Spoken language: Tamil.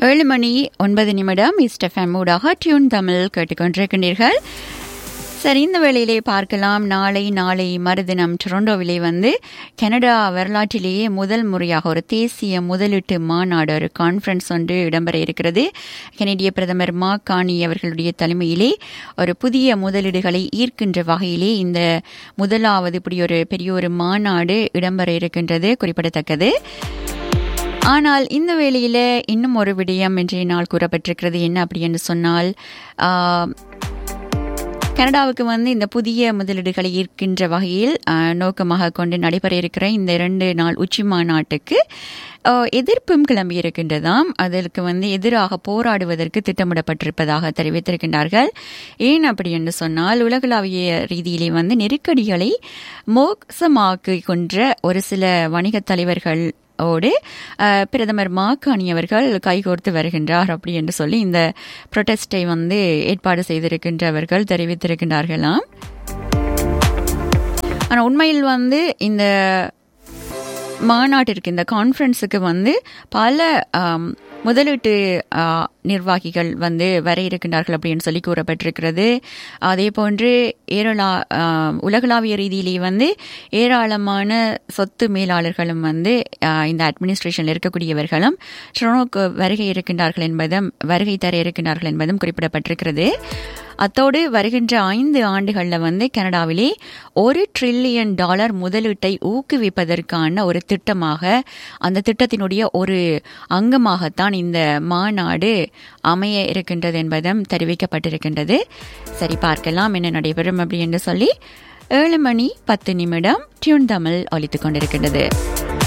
ஏழு மணி ஒன்பது நிமிடம் இஸ்டஃபம் ஊடாக டியூன் தமிழ் கேட்டுக்கொண்டிருக்கின்றீர்கள் சரி இந்த வேளையிலே பார்க்கலாம் நாளை நாளை மறுதினம் டொரண்டோவிலே வந்து கனடா வரலாற்றிலேயே முதல் முறையாக ஒரு தேசிய முதலீட்டு மாநாடு ஒரு கான்ஃபரன்ஸ் ஒன்று இடம்பெற இருக்கிறது கனடிய பிரதமர் மா கானி அவர்களுடைய தலைமையிலே ஒரு புதிய முதலீடுகளை ஈர்க்கின்ற வகையிலே இந்த முதலாவது இப்படி ஒரு பெரிய ஒரு மாநாடு இடம்பெற இருக்கின்றது குறிப்பிடத்தக்கது ஆனால் இந்த வேளையில இன்னும் ஒரு விடயம் இன்றைய நாள் கூறப்பட்டிருக்கிறது என்ன அப்படி என்று சொன்னால் கனடாவுக்கு வந்து இந்த புதிய முதலீடுகளை ஈர்க்கின்ற வகையில் நோக்கமாக கொண்டு நடைபெற இருக்கிற இந்த இரண்டு நாள் உச்சி மாநாட்டுக்கு எதிர்ப்பும் கிளம்பி இருக்கின்றதாம் அதற்கு வந்து எதிராக போராடுவதற்கு திட்டமிடப்பட்டிருப்பதாக தெரிவித்திருக்கின்றார்கள் ஏன் அப்படி என்று சொன்னால் உலகளாவிய ரீதியிலே வந்து நெருக்கடிகளை மோசமாக்கி கொன்ற ஒரு சில வணிகத் தலைவர்கள் ஓடு பிரதமர் மாகாணி அவர்கள் கைகோர்த்து வருகின்றார் அப்படி என்று சொல்லி இந்த புரொட்டஸ்டை வந்து ஏற்பாடு செய்திருக்கின்றவர்கள் தெரிவித்திருக்கின்றார்களாம் ஆனால் உண்மையில் வந்து இந்த மாநாட்டிற்கு இந்த கான்ஃபரன்ஸுக்கு வந்து பல முதலீட்டு நிர்வாகிகள் வந்து வர இருக்கின்றார்கள் அப்படின்னு சொல்லி கூறப்பட்டிருக்கிறது அதே போன்று ஏராள உலகளாவிய ரீதியிலே வந்து ஏராளமான சொத்து மேலாளர்களும் வந்து இந்த அட்மினிஸ்ட்ரேஷனில் இருக்கக்கூடியவர்களும் ட்ரோனோக்கு வருகை இருக்கின்றார்கள் என்பதும் வருகை தர இருக்கின்றார்கள் என்பதும் குறிப்பிடப்பட்டிருக்கிறது அத்தோடு வருகின்ற ஐந்து ஆண்டுகளில் வந்து கனடாவிலே ஒரு ட்ரில்லியன் டாலர் முதலீட்டை ஊக்குவிப்பதற்கான ஒரு திட்டமாக அந்த திட்டத்தினுடைய ஒரு அங்கமாகத்தான் இந்த மாநாடு அமைய இருக்கின்றது என்பதும் தெரிவிக்கப்பட்டிருக்கின்றது சரி பார்க்கலாம் என்ன நடைபெறும் அப்படி என்று சொல்லி ஏழு மணி பத்து நிமிடம் டியூன் தமிழ் ஒலித்துக் கொண்டிருக்கின்றது